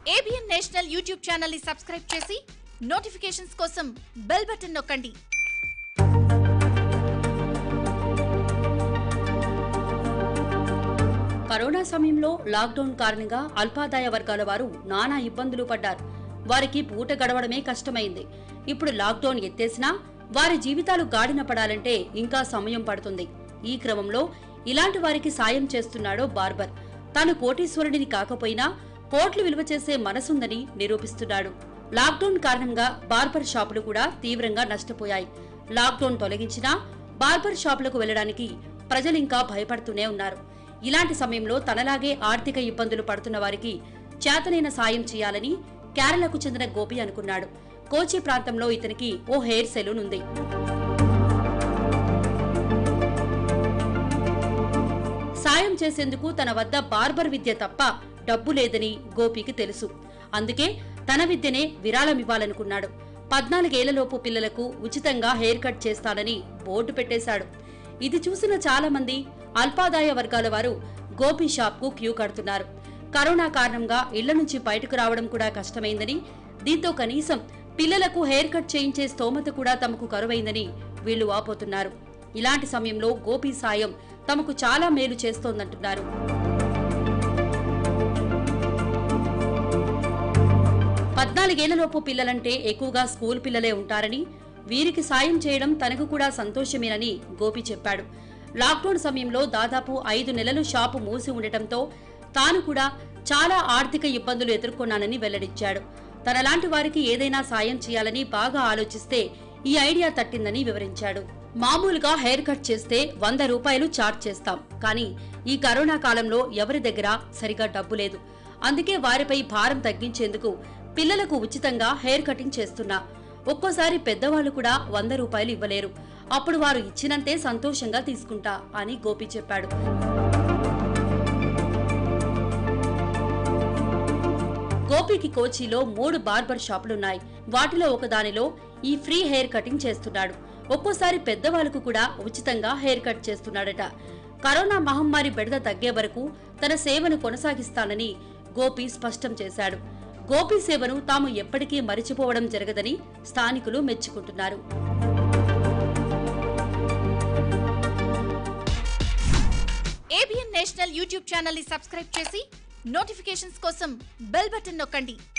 ABN national YouTube channel ని subscribe చేసి notifications కోసం బెల్ బటన్ నొక్కండి కరోనా సమయంలో లాక్డౌన్ కారణంగా అల్పాదాయ వర్గాల వారు నానా ఇబ్బందులు పడ్డారు వారికి పూట గడవడమే కష్టమైంది ఇప్పుడు లాక్డౌన్ ఎత్తేసినా వారి జీవితాలు గాడిన పడాలంటే ఇంకా సమయం పడుతుంది ఈ క్రమంలో ఇలాంటి వారికి సాయం చేస్తున్నాడో బార్బర్ తాను కోటీశ్వరుడిని కాకపోయినా కోట్లు విలువ చేసే మనసుందని నిరూపిస్తున్నాడు లాక్డౌన్ కారణంగా బార్బర్ షాపులు కూడా తీవ్రంగా నష్టపోయాయి లాక్డౌన్ తొలగించినా బార్బర్ షాపులకు వెళ్లడానికి ప్రజలింకా భయపడుతూనే ఉన్నారు ఇలాంటి సమయంలో తనలాగే ఆర్థిక ఇబ్బందులు పడుతున్న వారికి చేతనైన సాయం చేయాలని కేరళకు చెందిన గోపి అనుకున్నాడు కోచి ప్రాంతంలో ఇతనికి ఓ హెయిర్ సెలూన్ ఉంది సాయం చేసేందుకు తన వద్ద బార్బర్ విద్య తప్ప డబ్బు లేదని గోపికి తెలుసు అందుకే తన విద్యనే విరాళమివ్వాలనుకున్నాడు పద్నాలుగేళ్లలోపు పిల్లలకు ఉచితంగా హెయిర్ కట్ చేస్తానని బోర్డు పెట్టేశాడు ఇది చూసిన చాలా మంది అల్పాదాయ వర్గాల వారు గోపి షాప్ కు క్యూ కడుతున్నారు కరోనా కారణంగా ఇళ్ల నుంచి బయటకు రావడం కూడా కష్టమైందని దీంతో కనీసం పిల్లలకు హెయిర్ కట్ చేయించే స్తోమత కూడా తమకు కరువైందని వీళ్లు వాపోతున్నారు ఇలాంటి సమయంలో గోపి సాయం తమకు చాలా మేలు చేస్తోందంటున్నారు పద్నాలుగేళ్లలోపు పిల్లలంటే ఎక్కువగా స్కూల్ పిల్లలే ఉంటారని వీరికి సాయం చేయడం తనకు కూడా సంతోషమేనని గోపి చెప్పాడు లాక్డౌన్ సమయంలో దాదాపు ఐదు నెలలు షాపు మూసి ఉండటంతో తాను కూడా చాలా ఆర్థిక ఇబ్బందులు ఎదుర్కొన్నానని వెల్లడించాడు తనలాంటి వారికి ఏదైనా సాయం చేయాలని బాగా ఆలోచిస్తే ఈ ఐడియా తట్టిందని వివరించాడు మామూలుగా హెయిర్ కట్ చేస్తే వంద రూపాయలు చార్జ్ చేస్తాం కానీ ఈ కరోనా కాలంలో ఎవరి దగ్గర సరిగా డబ్బు లేదు అందుకే వారిపై భారం తగ్గించేందుకు పిల్లలకు ఉచితంగా హెయిర్ కటింగ్ చేస్తున్నా ఒక్కోసారి పెద్దవాళ్లు కూడా వంద రూపాయలు ఇవ్వలేరు అప్పుడు వారు ఇచ్చినంతే సంతోషంగా తీసుకుంటా అని గోపి చెప్పాడు గోపికి కోచిలో మూడు బార్బర్ షాపులున్నాయి వాటిలో ఒకదానిలో ఈ ఫ్రీ హెయిర్ కటింగ్ చేస్తున్నాడు ఒక్కోసారి పెద్దవాళ్లకు కూడా ఉచితంగా హెయిర్ కట్ చేస్తున్నాడట కరోనా మహమ్మారి బెడద తగ్గే వరకు తన సేవను కొనసాగిస్తానని గోపి స్పష్టం చేశాడు గోపి సేవను తాము ఎప్పటికీ మరిచిపోవడం జరగదని స్థానికులు మెచ్చుకుంటున్నారు ఏబిఎన్ నేషనల్ యూట్యూబ్ ఛానల్ ని సబ్స్క్రైబ్ చేసి నోటిఫికేషన్స్ కోసం బెల్ బటన్ నొక్కండి